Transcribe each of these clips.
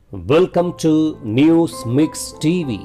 welcome to news mix TV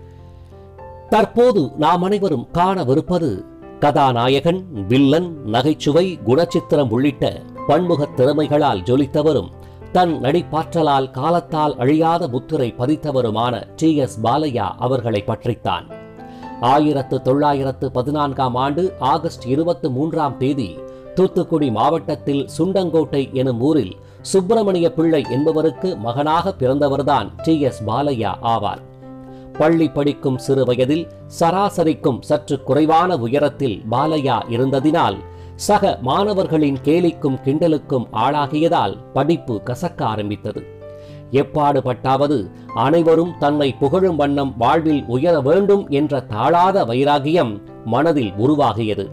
தற்போது நாம் அனைவரும் காணவிருப்பது கதாநாயகன் வில்லன் நகைச்சுவை குணச்சித்திரம் உள்ளிட்ட பன்முகத் திறமைகளால் ஜொலித்தவரும் தன் நடிப்பாற்றலால் காலத்தால் அழியாத முத்திரை பதித்தவருமான டி எஸ் பாலையா அவர்களை பற்றித்தான் ஆயிரத்து தொள்ளாயிரத்து பதினான்காம் ஆண்டு ஆகஸ்ட் இருபத்தி மூன்றாம் தேதி தூத்துக்குடி மாவட்டத்தில் சுண்டங்கோட்டை எனும் ஊரில் சுப்பிரமணிய பிள்ளை என்பவருக்கு மகனாக பிறந்தவர்தான் டி எஸ் பாலையா ஆவார் பள்ளி படிக்கும் சிறு வயதில் சராசரிக்கும் சற்று குறைவான உயரத்தில் பாலையா இருந்ததினால் சக மாணவர்களின் கேலிக்கும் கிண்டலுக்கும் ஆளாகியதால் படிப்பு கசக்க ஆரம்பித்தது எப்பாடுபட்டாவது அனைவரும் தன்னை புகழும் வண்ணம் வாழ்வில் உயர வேண்டும் என்ற தாழாத வைராகியம் மனதில் உருவாகியது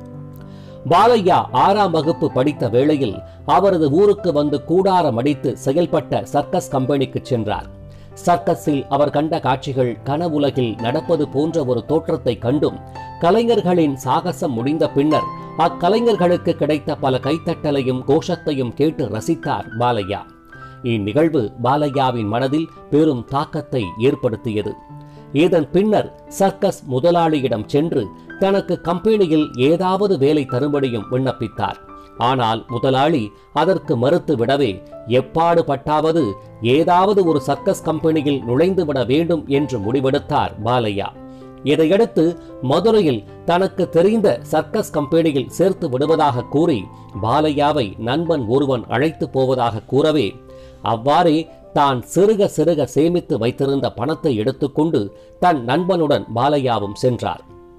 பாலையா ஆறாம் வகுப்பு படித்த வேளையில் அவரது ஊருக்கு வந்து கூடாரம் அடித்து செயல்பட்ட சர்க்கஸ் கம்பெனிக்கு சென்றார் சர்க்கஸில் அவர் கண்ட காட்சிகள் கனவுலகில் நடப்பது போன்ற ஒரு தோற்றத்தை கண்டும் கலைஞர்களின் சாகசம் முடிந்த பின்னர் அக்கலைஞர்களுக்கு கிடைத்த பல கைத்தட்டலையும் கோஷத்தையும் கேட்டு ரசித்தார் பாலையா இந்நிகழ்வு பாலையாவின் மனதில் பெரும் தாக்கத்தை ஏற்படுத்தியது இதன் பின்னர் சர்க்கஸ் முதலாளியிடம் சென்று தனக்கு கம்பெனியில் ஏதாவது வேலை தரும்படியும் விண்ணப்பித்தார் ஆனால் முதலாளி அதற்கு மறுத்து விடவே எப்பாடு பட்டாவது ஏதாவது ஒரு சர்க்கஸ் கம்பெனியில் நுழைந்து விட வேண்டும் என்று முடிவெடுத்தார் பாலையா இதையடுத்து மதுரையில் தனக்கு தெரிந்த சர்க்கஸ் கம்பெனியில் சேர்த்து விடுவதாக கூறி பாலையாவை நண்பன் ஒருவன் அழைத்து போவதாக கூறவே அவ்வாறே தான் சிறுக சிறுக சேமித்து வைத்திருந்த பணத்தை எடுத்துக்கொண்டு தன் நண்பனுடன் பாலையாவும் சென்றார்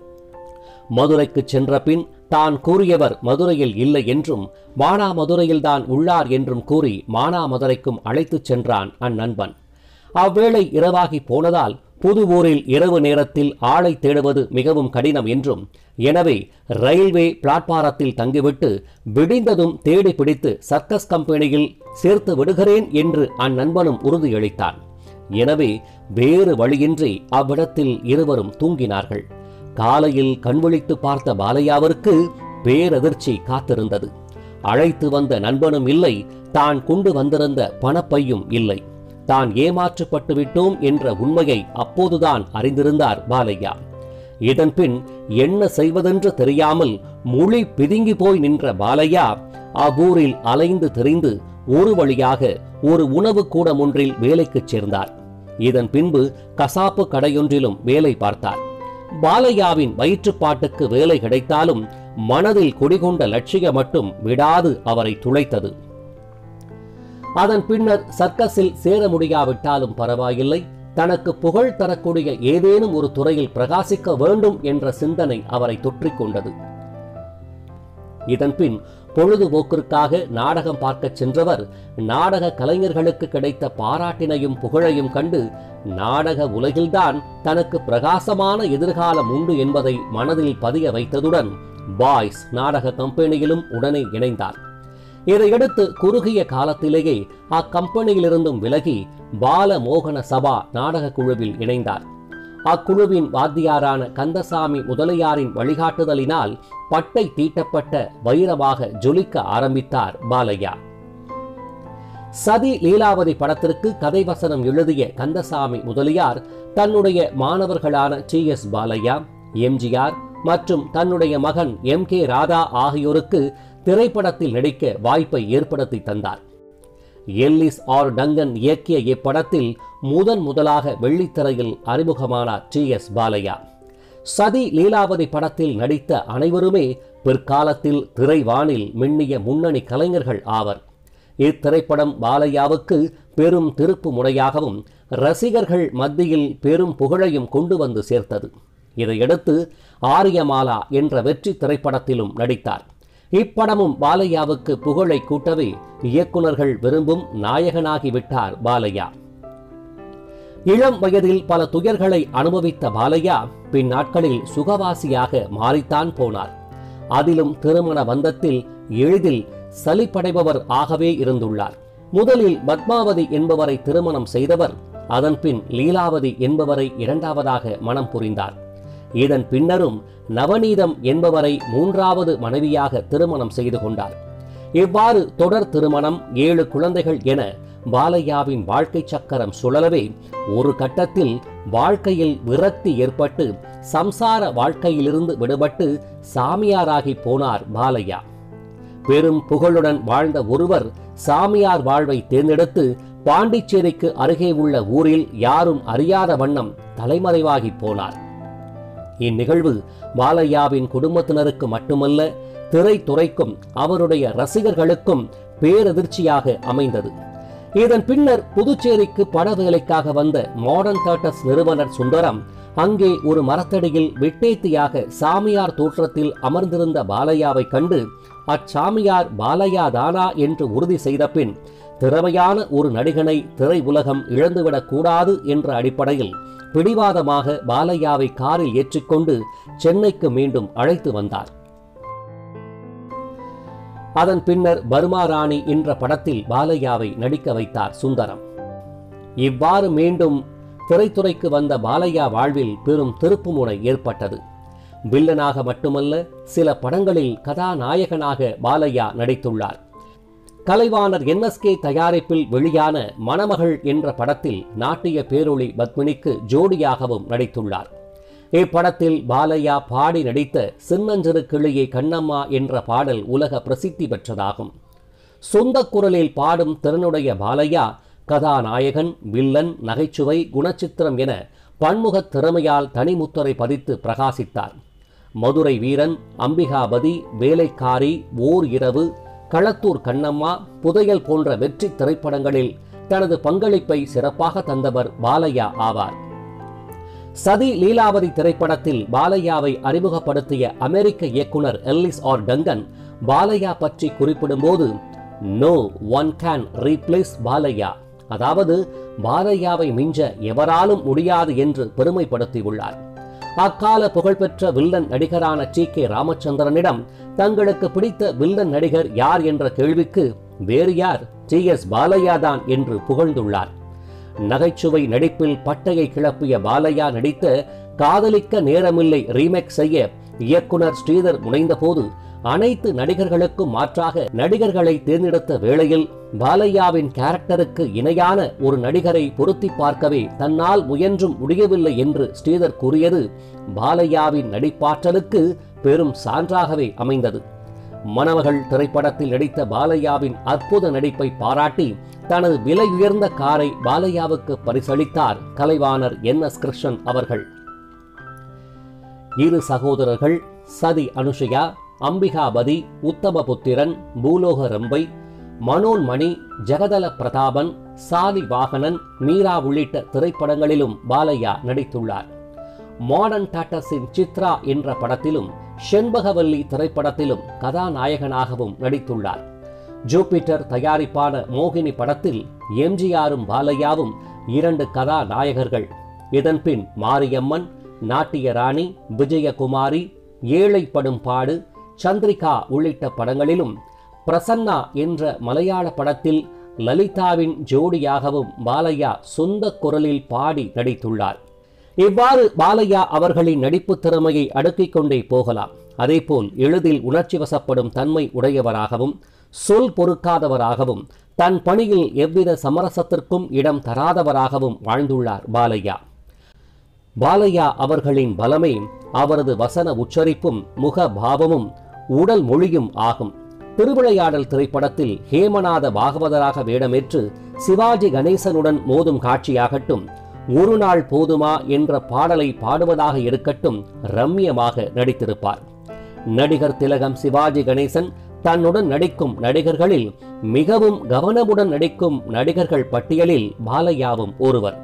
மதுரைக்கு சென்ற பின் தான் கூறியவர் மதுரையில் இல்லை என்றும் மானாமதுரையில் தான் உள்ளார் என்றும் கூறி மானாமதுரைக்கும் அழைத்துச் சென்றான் அந்நண்பன் அவ்வேளை இரவாகி போனதால் புது ஊரில் இரவு நேரத்தில் ஆளை தேடுவது மிகவும் கடினம் என்றும் எனவே ரயில்வே பிளாட்பாரத்தில் தங்கிவிட்டு விடிந்ததும் தேடி பிடித்து சர்க்கஸ் கம்பெனியில் சேர்த்து விடுகிறேன் என்று அந்நண்பனும் உறுதியளித்தான் எனவே வேறு வழியின்றி அவ்விடத்தில் இருவரும் தூங்கினார்கள் காலையில் கண்விழித்து பார்த்த பாலையாவிற்கு பேரதிர்ச்சி காத்திருந்தது அழைத்து வந்த நண்பனும் இல்லை தான் கொண்டு வந்திருந்த பணப்பையும் இல்லை தான் ஏமாற்றப்பட்டு விட்டோம் என்ற உண்மையை அப்போதுதான் அறிந்திருந்தார் பாலையா இதன்பின் என்ன செய்வதென்று தெரியாமல் மொழி பிதுங்கி போய் நின்ற பாலையா அவ்வூரில் அலைந்து திரிந்து ஒரு வழியாக ஒரு உணவு கூடம் ஒன்றில் வேலைக்குச் சேர்ந்தார் இதன் பின்பு கசாப்பு கடையொன்றிலும் வேலை பார்த்தார் பாலையாவின் வயிற்றுப்பாட்டுக்கு வேலை கிடைத்தாலும் மனதில் குடிகொண்ட லட்சியம் மட்டும் விடாது அவரை துளைத்தது அதன் பின்னர் சர்க்கஸில் சேர முடியாவிட்டாலும் பரவாயில்லை தனக்கு புகழ் தரக்கூடிய ஏதேனும் ஒரு துறையில் பிரகாசிக்க வேண்டும் என்ற சிந்தனை அவரை தொற்றிக் கொண்டது இதன்பின் பொழுதுபோக்கிற்காக நாடகம் பார்க்கச் சென்றவர் நாடக கலைஞர்களுக்கு கிடைத்த பாராட்டினையும் புகழையும் கண்டு நாடக உலகில்தான் தனக்கு பிரகாசமான எதிர்காலம் உண்டு என்பதை மனதில் பதிய வைத்ததுடன் பாய்ஸ் நாடக கம்பெனியிலும் உடனே இணைந்தார் இதையடுத்து குறுகிய காலத்திலேயே அக்கம்பெனியிலிருந்தும் விலகி பால மோகன சபா நாடக குழுவில் இணைந்தார் அக்குழுவின் வாத்தியாரான கந்தசாமி முதலியாரின் வழிகாட்டுதலினால் பட்டை தீட்டப்பட்ட வைரமாக ஜொலிக்க ஆரம்பித்தார் பாலையா சதி லீலாவதி படத்திற்கு கதை வசனம் எழுதிய கந்தசாமி முதலியார் தன்னுடைய மாணவர்களான டி எஸ் பாலையா எம்ஜிஆர் மற்றும் தன்னுடைய மகன் எம் கே ராதா ஆகியோருக்கு திரைப்படத்தில் நடிக்க வாய்ப்பை ஏற்படுத்தி தந்தார் எல்லிஸ் ஆர் டங்கன் இயக்கிய இப்படத்தில் முதன் முதலாக வெள்ளித்திரையில் அறிமுகமானார் டி எஸ் பாலையா சதி லீலாவதி படத்தில் நடித்த அனைவருமே பிற்காலத்தில் திரைவானில் மின்னிய முன்னணி கலைஞர்கள் ஆவர் இத்திரைப்படம் பாலையாவுக்கு பெரும் திருப்பு முனையாகவும் ரசிகர்கள் மத்தியில் பெரும் புகழையும் கொண்டு வந்து சேர்த்தது இதையடுத்து ஆரியமாலா என்ற வெற்றி திரைப்படத்திலும் நடித்தார் இப்படமும் பாலையாவுக்கு புகழை கூட்டவே இயக்குனர்கள் விரும்பும் நாயகனாகிவிட்டார் பாலையா இளம் வயதில் பல துயர்களை அனுபவித்த பாலையா பின் நாட்களில் சுகவாசியாக மாறித்தான் போனார் அதிலும் திருமண பந்தத்தில் எளிதில் சலிப்படைபவர் ஆகவே இருந்துள்ளார் முதலில் பத்மாவதி என்பவரை திருமணம் செய்தவர் அதன்பின் லீலாவதி என்பவரை இரண்டாவதாக மனம் புரிந்தார் இதன் பின்னரும் நவநீதம் என்பவரை மூன்றாவது மனைவியாக திருமணம் செய்து கொண்டார் இவ்வாறு தொடர் திருமணம் ஏழு குழந்தைகள் என பாலையாவின் வாழ்க்கை சக்கரம் சுழலவே ஒரு கட்டத்தில் வாழ்க்கையில் விரக்தி ஏற்பட்டு சம்சார வாழ்க்கையிலிருந்து விடுபட்டு சாமியாராகி போனார் பாலையா பெரும் புகழுடன் வாழ்ந்த ஒருவர் சாமியார் வாழ்வை தேர்ந்தெடுத்து பாண்டிச்சேரிக்கு அருகே உள்ள ஊரில் யாரும் அறியாத வண்ணம் தலைமறைவாகி போனார் இந்நிகழ்வு பாலையாவின் குடும்பத்தினருக்கு மட்டுமல்ல திரைத்துறைக்கும் அவருடைய ரசிகர்களுக்கும் பேரதிர்ச்சியாக அமைந்தது இதன் பின்னர் புதுச்சேரிக்கு பட வேலைக்காக வந்த மாடர்ன் தேட்டர்ஸ் நிறுவனர் சுந்தரம் அங்கே ஒரு மரத்தடியில் வெட்டேத்தியாக சாமியார் தோற்றத்தில் அமர்ந்திருந்த பாலையாவை கண்டு அச்சாமியார் பாலையா தானா என்று உறுதி செய்த பின் திறமையான ஒரு நடிகனை திரை உலகம் இழந்துவிடக் கூடாது என்ற அடிப்படையில் பிடிவாதமாக பாலையாவை காரில் ஏற்றிக்கொண்டு சென்னைக்கு மீண்டும் அழைத்து வந்தார் அதன் பின்னர் பர்மா ராணி என்ற படத்தில் பாலையாவை நடிக்க வைத்தார் சுந்தரம் இவ்வாறு மீண்டும் திரைத்துறைக்கு வந்த பாலையா வாழ்வில் பெரும் திருப்புமுனை ஏற்பட்டது வில்லனாக மட்டுமல்ல சில படங்களில் கதாநாயகனாக பாலையா நடித்துள்ளார் கலைவாணர் என்எஸ்கே தயாரிப்பில் வெளியான மணமகள் என்ற படத்தில் நாட்டிய பேரொளி பத்மினிக்கு ஜோடியாகவும் நடித்துள்ளார் இப்படத்தில் பாலையா பாடி நடித்த சின்னஞ்சிறு கிளியை கண்ணம்மா என்ற பாடல் உலக பிரசித்தி பெற்றதாகும் சொந்த குரலில் பாடும் திறனுடைய பாலையா கதாநாயகன் வில்லன் நகைச்சுவை குணச்சித்திரம் என பன்முகத் திறமையால் தனிமுத்திரை பதித்து பிரகாசித்தார் மதுரை வீரன் அம்பிகாபதி வேலைக்காரி ஓர் இரவு களத்தூர் கண்ணம்மா புதையல் போன்ற வெற்றி திரைப்படங்களில் தனது பங்களிப்பை சிறப்பாக தந்தவர் பாலையா ஆவார் சதி லீலாவதி திரைப்படத்தில் பாலையாவை அறிமுகப்படுத்திய அமெரிக்க இயக்குனர் எல்லிஸ் ஆர் டங்கன் பாலையா பற்றி குறிப்பிடும்போது no one can replace Balaiah அதாவது பாலையாவை மிஞ்ச எவராலும் முடியாது என்று பெருமைப்படுத்தியுள்ளார் அக்கால புகழ்பெற்ற வில்லன் நடிகரான டி கே ராமச்சந்திரனிடம் தங்களுக்கு பிடித்த வில்லன் நடிகர் யார் என்ற கேள்விக்கு வேறு யார் டி எஸ் பாலையா தான் என்று புகழ்ந்துள்ளார் நகைச்சுவை நடிப்பில் பட்டையை கிளப்பிய பாலையா நடித்த காதலிக்க நேரமில்லை ரீமேக் செய்ய இயக்குனர் ஸ்ரீதர் முனைந்தபோது அனைத்து நடிகர்களுக்கும் மாற்றாக நடிகர்களை தேர்ந்தெடுத்த வேளையில் பாலையாவின் கேரக்டருக்கு இணையான ஒரு நடிகரை பொருத்தி பார்க்கவே தன்னால் முயன்றும் முடியவில்லை என்று ஸ்ரீதர் கூறியது பாலையாவின் நடிப்பாற்றலுக்கு பெரும் சான்றாகவே அமைந்தது மணமகள் திரைப்படத்தில் நடித்த பாலையாவின் அற்புத நடிப்பை பாராட்டி தனது விலை உயர்ந்த காரை பாலையாவுக்கு பரிசளித்தார் கலைவாணர் என் எஸ் கிருஷ்ணன் அவர்கள் இரு சகோதரர்கள் சதி அனுஷயா அம்பிகாபதி உத்தமபுத்திரன் பூலோக ரம்பை மனோன்மணி ஜெகதல பிரதாபன் சாதி வாகனன் மீரா உள்ளிட்ட திரைப்படங்களிலும் பாலையா நடித்துள்ளார் மாடர்ன் டாட்டஸின் சித்ரா என்ற படத்திலும் செண்பகவல்லி திரைப்படத்திலும் கதாநாயகனாகவும் நடித்துள்ளார் ஜூபிட்டர் தயாரிப்பான மோகினி படத்தில் எம்ஜிஆரும் பாலையாவும் இரண்டு கதாநாயகர்கள் இதன்பின் மாரியம்மன் நாட்டிய ராணி விஜயகுமாரி ஏழைப்படும் பாடு சந்திரிகா உள்ளிட்ட படங்களிலும் பிரசன்னா என்ற மலையாள படத்தில் லலிதாவின் ஜோடியாகவும் பாலையா சொந்த குரலில் பாடி நடித்துள்ளார் இவ்வாறு பாலையா அவர்களின் நடிப்பு திறமையை அடுக்கிக் கொண்டே போகலாம் அதேபோல் எளிதில் உணர்ச்சி வசப்படும் தன்மை உடையவராகவும் சொல் பொறுக்காதவராகவும் தன் பணியில் எவ்வித சமரசத்திற்கும் இடம் தராதவராகவும் வாழ்ந்துள்ளார் பாலையா பாலையா அவர்களின் பலமே அவரது வசன உச்சரிப்பும் முக பாவமும் உடல் மொழியும் ஆகும் திருவிளையாடல் திரைப்படத்தில் ஹேமநாத பாகவதராக வேடமேற்று சிவாஜி கணேசனுடன் மோதும் காட்சியாகட்டும் ஒரு நாள் போதுமா என்ற பாடலை பாடுவதாக இருக்கட்டும் ரம்யமாக நடித்திருப்பார் நடிகர் திலகம் சிவாஜி கணேசன் தன்னுடன் நடிக்கும் நடிகர்களில் மிகவும் கவனமுடன் நடிக்கும் நடிகர்கள் பட்டியலில் பாலையாவும் ஒருவர்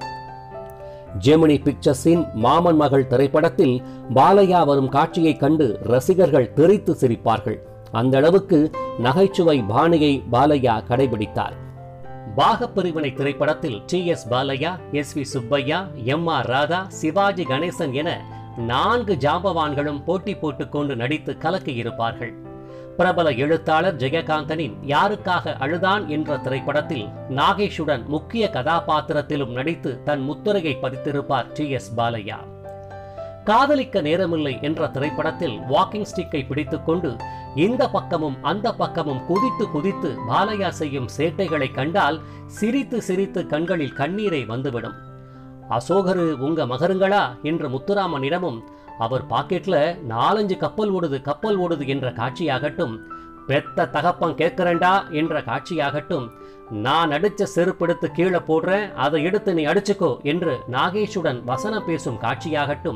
ஜெமினி பிக்சர்ஸின் மாமன் மகள் திரைப்படத்தில் பாலையா வரும் காட்சியைக் கண்டு ரசிகர்கள் தெரித்து சிரிப்பார்கள் அந்த அளவுக்கு நகைச்சுவை பாணியை பாலையா கடைபிடித்தார் பாகப்பிரிவினை திரைப்படத்தில் T S Balaiah S V Subbaiah M R Radha Sivaji Ganesan என நான்கு ஜாம்பவான்களும் போட்டி போட்டுக்கொண்டு நடித்து கலக்கியிருப்பார்கள் பிரபல எழுத்தாளர் ஜெயகாந்தனின் யாருக்காக அழுதான் என்ற திரைப்படத்தில் நாகேஷுடன் முக்கிய கதாபாத்திரத்திலும் நடித்து தன் முத்திரையை பதித்திருப்பார் டி எஸ் பாலையா காதலிக்க நேரமில்லை என்ற திரைப்படத்தில் வாக்கிங் ஸ்டிக்கை பிடித்துக்கொண்டு இந்த பக்கமும் அந்த பக்கமும் குதித்து குதித்து பாலையா செய்யும் சேட்டைகளை கண்டால் சிரித்து சிரித்து கண்களில் கண்ணீரை வந்துவிடும் அசோகரு உங்க மகருங்களா என்ற முத்துராமனிடமும் அவர் பாக்கெட்ல நாலஞ்சு கப்பல் ஓடுது கப்பல் ஓடுது என்ற காட்சியாகட்டும் பெத்த தகப்பன் கேட்கிறேன்டா என்ற காட்சியாகட்டும் நான் அடிச்ச செருப்பெடுத்து கீழே போடுறேன் அதை எடுத்து நீ அடிச்சுக்கோ என்று நாகேஷுடன் வசனம் பேசும் காட்சியாகட்டும்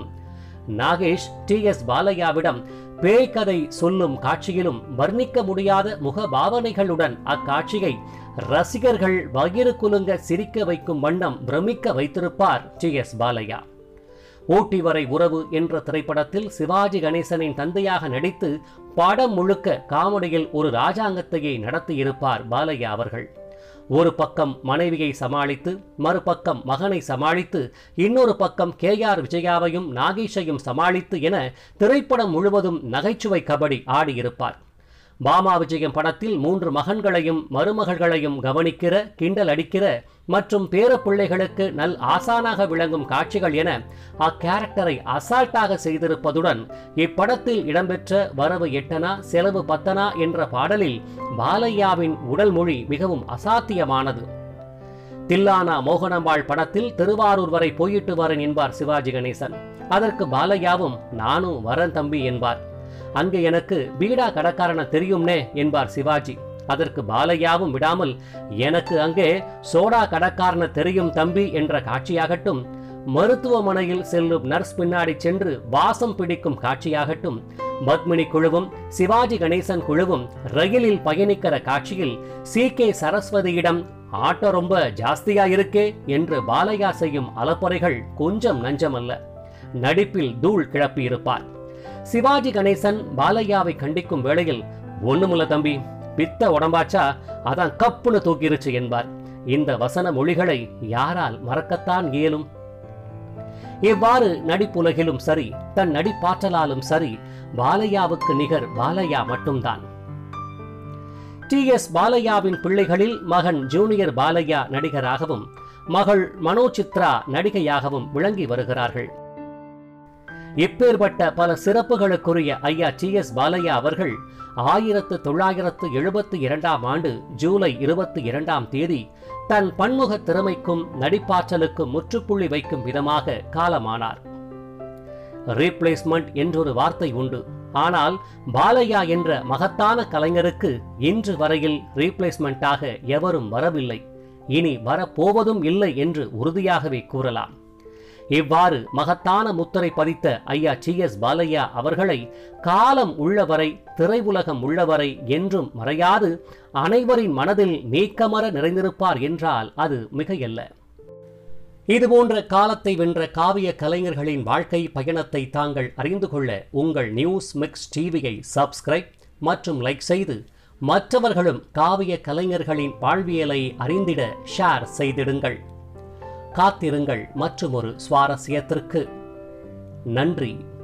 நாகேஷ் டி எஸ் பாலையாவிடம் பேய் கதை சொல்லும் காட்சியிலும் வர்ணிக்க முடியாத முக பாவனைகளுடன் அக்காட்சியை ரசிகர்கள் வயிறு குலுங்க சிரிக்க வைக்கும் வண்ணம் பிரமிக்க வைத்திருப்பார் டி எஸ் பாலையா ஊட்டி வரை உறவு என்ற திரைப்படத்தில் சிவாஜி கணேசனின் தந்தையாக நடித்து படம் முழுக்க காமெடியில் ஒரு ராஜாங்கத்தையே நடத்தியிருப்பார் பாலையா அவர்கள் ஒரு பக்கம் மனைவியை சமாளித்து மறுபக்கம் மகனை சமாளித்து இன்னொரு பக்கம் கே ஆர் விஜயாவையும் நாகேஷையும் சமாளித்து என திரைப்படம் முழுவதும் நகைச்சுவை கபடி ஆடியிருப்பார் பாமா விஜயம் படத்தில் மூன்று மகன்களையும் மருமகள்களையும் கவனிக்கிற கிண்டல் அடிக்கிற மற்றும் பேரப்பிள்ளைகளுக்கு நல் ஆசானாக விளங்கும் காட்சிகள் என அக்கேரக்டரை அசால்ட்டாக செய்திருப்பதுடன் இப்படத்தில் இடம்பெற்ற வரவு எட்டனா செலவு பத்தனா என்ற பாடலில் பாலையாவின் உடல் மொழி மிகவும் அசாத்தியமானது தில்லானா மோகனம்பாள் படத்தில் திருவாரூர் வரை போயிட்டு வரேன் என்பார் சிவாஜி கணேசன் அதற்கு பாலையாவும் நானும் வரேன் தம்பி என்பார் அங்கு எனக்கு பீடா கடைக்காரன தெரியும்னே என்பார் சிவாஜி அதற்கு பாலையாவும் விடாமல் எனக்கு அங்கே சோடா கடைக்காரன தெரியும் தம்பி என்ற காட்சியாகட்டும் மருத்துவமனையில் செல்லும் நர்ஸ் பின்னாடி சென்று வாசம் பிடிக்கும் காட்சியாகட்டும் பத்மினி குழுவும் சிவாஜி கணேசன் குழுவும் ரயிலில் பயணிக்கிற காட்சியில் சி கே சரஸ்வதியிடம் ஆட்டோ ரொம்ப ஜாஸ்தியா இருக்கே என்று பாலையா செய்யும் அலப்பறைகள் கொஞ்சம் நஞ்சமல்ல நடிப்பில் தூள் கிளப்பியிருப்பார் சிவாஜி கணேசன் பாலையாவை கண்டிக்கும் வேளையில் ஒண்ணுமில்ல தம்பி பித்த உடம்பாச்சா அதான் கப்புன்னு தூக்கிருச்சு என்பார் இந்த வசன மொழிகளை யாரால் மறக்கத்தான் இயலும் இவ்வாறு நடிப்புலகிலும் சரி தன் நடிப்பாற்றலாலும் சரி பாலையாவுக்கு நிகர் பாலையா மட்டும்தான் டி எஸ் பாலையாவின் பிள்ளைகளில் மகன் ஜூனியர் பாலையா நடிகராகவும் மகள் மனோசித்ரா நடிகையாகவும் விளங்கி வருகிறார்கள் இப்பேற்பட்ட பல சிறப்புகளுக்குரிய ஐயா டி எஸ் பாலையா அவர்கள் ஆயிரத்து தொள்ளாயிரத்து எழுபத்தி இரண்டாம் ஆண்டு ஜூலை இருபத்தி இரண்டாம் தேதி தன் பன்முக திறமைக்கும் நடிப்பாற்றலுக்கும் முற்றுப்புள்ளி வைக்கும் விதமாக காலமானார் ரீப்ளேஸ்மெண்ட் என்றொரு வார்த்தை உண்டு ஆனால் பாலையா என்ற மகத்தான கலைஞருக்கு இன்று வரையில் ரீப்ளேஸ்மெண்டாக எவரும் வரவில்லை இனி வரப்போவதும் இல்லை என்று உறுதியாகவே கூறலாம் இவ்வாறு மகத்தான முத்திரை பதித்த ஐயா டி எஸ் பாலையா அவர்களை காலம் உள்ளவரை திரையுலகம் உள்ளவரை என்றும் மறையாது அனைவரின் மனதில் நீக்கமர நிறைந்திருப்பார் என்றால் அது மிகையல்ல இதுபோன்ற காலத்தை வென்ற காவிய கலைஞர்களின் வாழ்க்கை பயணத்தை தாங்கள் அறிந்து கொள்ள உங்கள் நியூஸ் மிக்ஸ் டிவியை சப்ஸ்கிரைப் மற்றும் லைக் செய்து மற்றவர்களும் காவிய கலைஞர்களின் வாழ்வியலை அறிந்திட ஷேர் செய்திடுங்கள் காத்திருங்கள் மற்றும் ஒரு சுவாரஸ்யத்திற்கு நன்றி